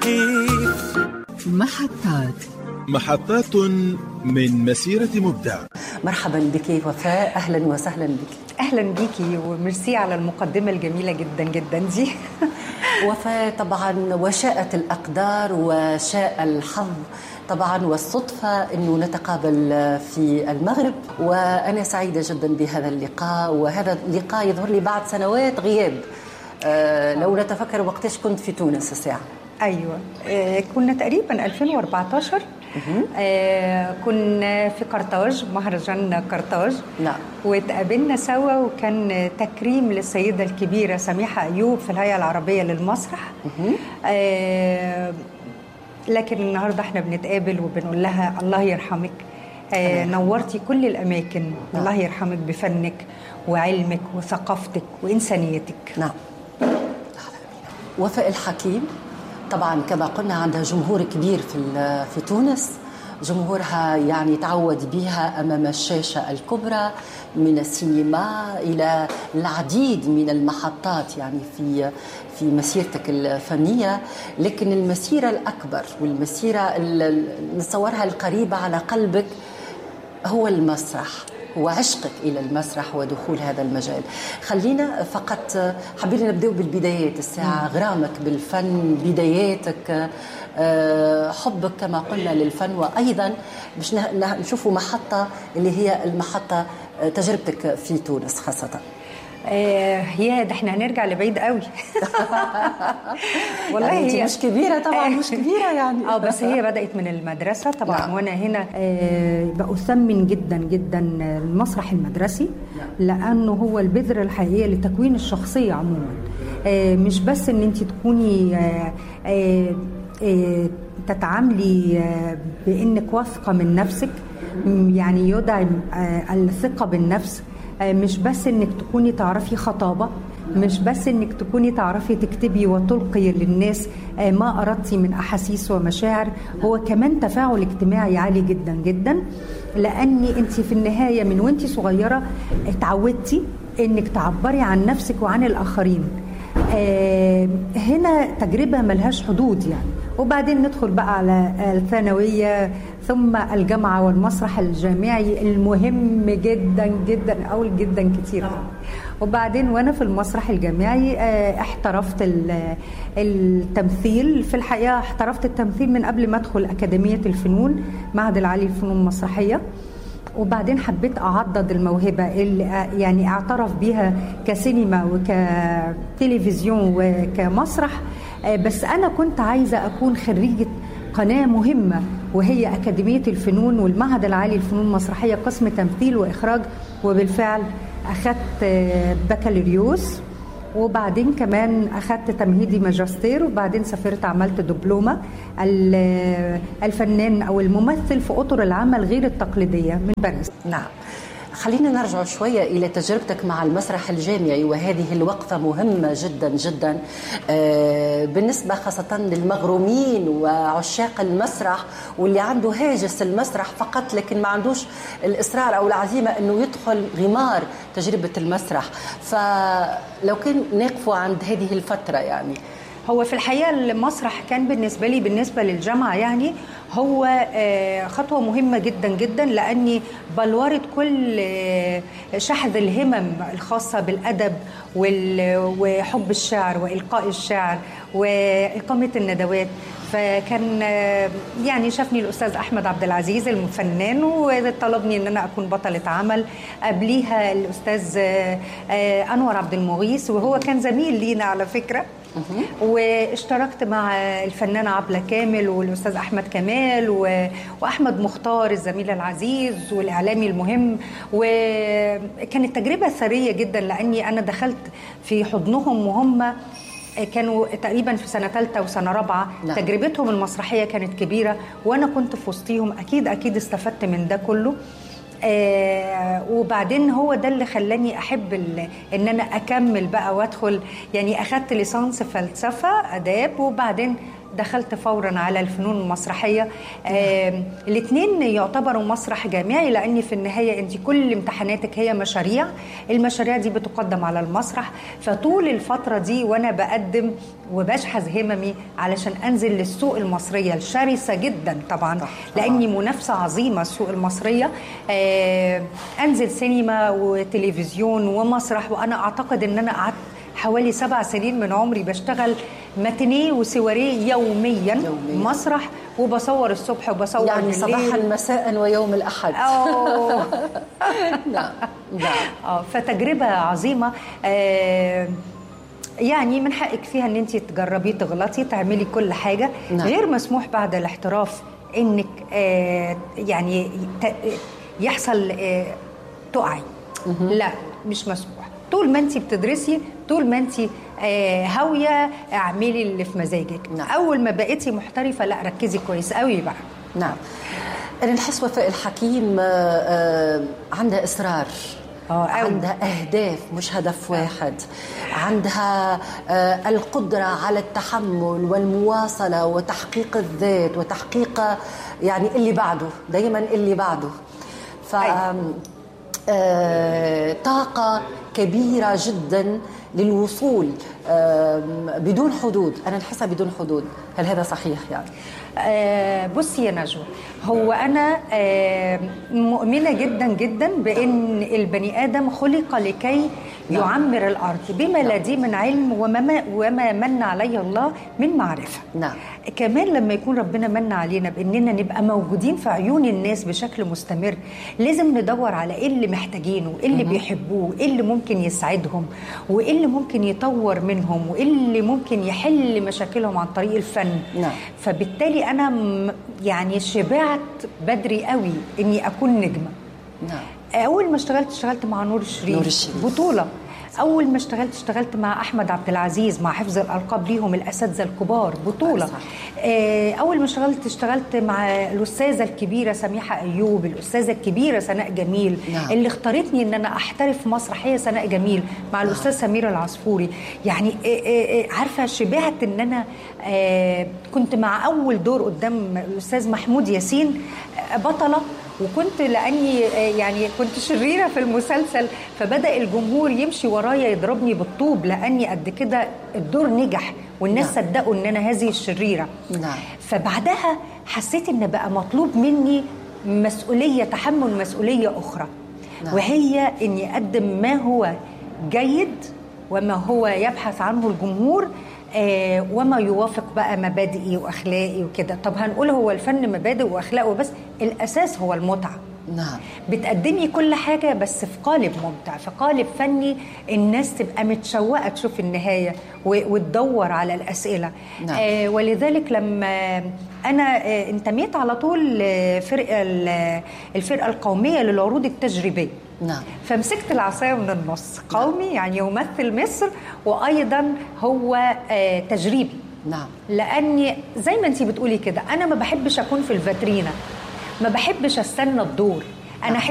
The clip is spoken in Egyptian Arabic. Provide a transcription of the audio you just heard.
محطات محطات من مسيرة مبدع مرحبا بك وفاء اهلا وسهلا بك اهلا بيكي وميرسي على المقدمه الجميله جدا جدا دي وفاء طبعا وشاءت الاقدار وشاء الحظ طبعا والصدفة أنه نتقابل في المغرب وأنا سعيدة جدا بهذا اللقاء وهذا اللقاء يظهر لي بعد سنوات غياب آه لو نتفكر وقتاش كنت في تونس الساعة ايوه آه، كنا تقريبا 2014 آه، كنا في قرطاج مهرجان قرطاج نعم. واتقابلنا سوا وكان تكريم للسيده الكبيره سميحه ايوب في الهيئه العربيه للمسرح آه، لكن النهارده احنا بنتقابل وبنقول لها الله يرحمك آه، نورتي كل الاماكن الله يرحمك بفنك وعلمك وثقافتك وانسانيتك نعم وفاء الحكيم طبعا كما قلنا عندها جمهور كبير في ال- في تونس جمهورها يعني تعود بها امام الشاشه الكبرى من السينما الى العديد من المحطات يعني في في مسيرتك الفنيه لكن المسيره الاكبر والمسيره ال- ال- نتصورها القريبه على قلبك هو المسرح هو عشقك الى المسرح ودخول هذا المجال خلينا فقط حبينا نبداو بالبدايات الساعه غرامك بالفن بداياتك آه، حبك كما قلنا للفن وايضا باش نه- نه- نشوفوا محطه اللي هي المحطه آه، تجربتك في تونس خاصه آه يا ده احنا هنرجع لبعيد قوي والله يعني انت مش كبيره طبعا مش كبيره يعني اه بس هي بدات من المدرسه طبعا نعم. نعم. وانا هنا آه باثمن جدا جدا المسرح المدرسي لانه هو البذره الحقيقيه لتكوين الشخصيه عموما آه مش بس ان انت تكوني آه آه آه تتعاملي آه بانك واثقه من نفسك م- يعني يدعم آه الثقه بالنفس آه مش بس انك تكوني تعرفي خطابه مش بس انك تكوني تعرفي تكتبي وتلقي للناس آه، ما اردتي من احاسيس ومشاعر هو كمان تفاعل اجتماعي عالي جدا جدا لاني انت في النهايه من وانت صغيره اتعودتي انك تعبري عن نفسك وعن الاخرين آه، هنا تجربه ملهاش حدود يعني وبعدين ندخل بقى على الثانويه ثم الجامعه والمسرح الجامعي المهم جدا جدا او جدا كتير وبعدين وانا في المسرح الجامعي آه، احترفت ال- التمثيل في الحقيقه احترفت التمثيل من قبل ما ادخل اكاديميه الفنون معهد العالي للفنون المسرحيه وبعدين حبيت اعضد الموهبه اللي آه، يعني اعترف بيها كسينما وكتلفزيون وكمسرح آه، بس انا كنت عايزه اكون خريجه قناه مهمه وهي اكاديميه الفنون والمعهد العالي للفنون المسرحيه قسم تمثيل واخراج وبالفعل اخذت آه، بكالوريوس وبعدين كمان اخذت تمهيدي ماجستير وبعدين سافرت عملت دبلومه ال- الفنان او الممثل في اطر العمل غير التقليديه من باريس نعم خلينا نرجع شوية إلى تجربتك مع المسرح الجامعي وهذه الوقفة مهمة جدا جدا آه، بالنسبة خاصة للمغرومين وعشاق المسرح واللي عنده هاجس المسرح فقط لكن ما عندوش الإصرار أو العزيمة أنه يدخل غمار تجربة المسرح فلو كان نقفوا عند هذه الفترة يعني هو في الحقيقه المسرح كان بالنسبه لي بالنسبه للجامعه يعني هو آه، خطوه مهمه جدا جدا لاني بلورت كل آه، شحذ الهمم الخاصه بالادب وال- وحب الشعر والقاء الشعر واقامه الندوات فكان آه، يعني شافني الاستاذ احمد عبد العزيز الفنان وطلبني ان انا اكون بطله عمل قبليها الاستاذ آه، آه، انور عبد المغيث وهو كان زميل لينا على فكره واشتركت مع الفنانة عبلة كامل والأستاذ أحمد كمال و... وأحمد مختار الزميل العزيز والإعلامي المهم وكانت تجربة ثرية جدا لأني أنا دخلت في حضنهم وهم كانوا تقريبا في سنه ثالثه وسنه رابعه نعم. نعم. تجربتهم المسرحيه كانت كبيره وانا كنت في وسطيهم اكيد اكيد استفدت من ده كله آه وبعدين هو ده اللي خلاني احب ال- ان انا اكمل بقى وادخل يعني اخدت ليسانس فلسفه اداب وبعدين دخلت فورا على الفنون المسرحيه الاثنين يعتبروا مسرح جامعي لان في النهايه انت كل امتحاناتك هي مشاريع المشاريع دي بتقدم على المسرح فطول الفتره دي وانا بقدم وبشحذ هممي علشان انزل للسوق المصريه الشرسه جدا طبعا لاني منافسه عظيمه السوق المصريه آه، انزل سينما وتلفزيون ومسرح وانا اعتقد ان انا قعدت حوالي سبع سنين من عمري بشتغل ماتينيه وسواريه يوميا, يوميا مسرح وبصور الصبح وبصور يعني بالليل. صباحا مساء ويوم الاحد اه نعم نعم اه فتجربه عظيمه آه يعني من حقك فيها ان انت تجربي تغلطي تعملي كل حاجه نعم. غير مسموح بعد الاحتراف انك آه يعني ت- يحصل آه تقعي لا مش مسموح طول ما انت بتدرسي طول ما انت آه هاويه اعملي اللي في مزاجك نعم. اول ما بقيتي محترفه لا ركزي كويس قوي بقى نعم أنا نحس وفاء الحكيم آه، آه، عندها إصرار آه، أوي. عندها أهداف مش هدف واحد عندها آه، القدرة على التحمل والمواصلة وتحقيق الذات وتحقيق يعني اللي بعده دايما اللي بعده ف أيوة. آه، طاقة كبيرة جدا للوصول آم، بدون حدود أنا نحسها بدون حدود هل هذا صحيح يعني؟ آه بصي يا نجوى هو انا آه مؤمنه جدا جدا بان البني ادم خلق لكي نعم. يعمر الارض بما لديه من علم وما وما من عليه الله من معرفه نعم. كمان لما يكون ربنا من علينا باننا نبقى موجودين في عيون الناس بشكل مستمر لازم ندور على ايه اللي محتاجينه ايه اللي بيحبوه ايه اللي ممكن يسعدهم وايه اللي ممكن يطور منهم وايه اللي ممكن يحل مشاكلهم عن طريق الفن نعم. فبالتالي انا م- يعني شبعت بدري قوي اني اكون نجمه نعم اول ما اشتغلت اشتغلت مع نور الشريف نور الشريف. بطوله اول ما اشتغلت اشتغلت مع احمد عبد العزيز مع حفظ الالقاب ليهم الاساتذه الكبار بطوله صح. آه، اول ما اشتغلت اشتغلت مع الاستاذه الكبيره سميحه ايوب الاستاذه الكبيره سناء جميل نعم. اللي اختارتني ان انا احترف مسرح هي سناء جميل مع الاستاذ سمير العصفوري يعني آه، آه، آه، عارفه شبعت ان انا آه، كنت مع اول دور قدام الاستاذ محمود ياسين آه، بطله وكنت لاني آه، يعني كنت شريره في المسلسل فبدا الجمهور يمشي ورايا يضربني بالطوب لاني قد كده الدور نجح والناس نعم. صدقوا ان انا هذه الشريره نعم. فبعدها حسيت ان بقى مطلوب مني مسؤوليه تحمل مسؤوليه اخرى نعم. وهي اني اقدم ما هو جيد وما هو يبحث عنه الجمهور آه وما يوافق بقى مبادئي واخلاقي وكده طب هنقول هو الفن مبادئ واخلاق وبس الاساس هو المتعه نعم بتقدمي كل حاجة بس في قالب ممتع في قالب فني الناس تبقى متشوقة تشوف النهاية و- وتدور على الأسئلة نعم. آه ولذلك لما أنا آه انتميت على طول آه، فرقة ال- الفرقة القومية للعروض التجريبية نعم فمسكت العصاية من النص قومي يعني يمثل مصر وأيضا هو آه تجريبي نعم لاني زي ما انت بتقولي كده انا ما بحبش اكون في الفاترينا ما بحبش استنى الدور انا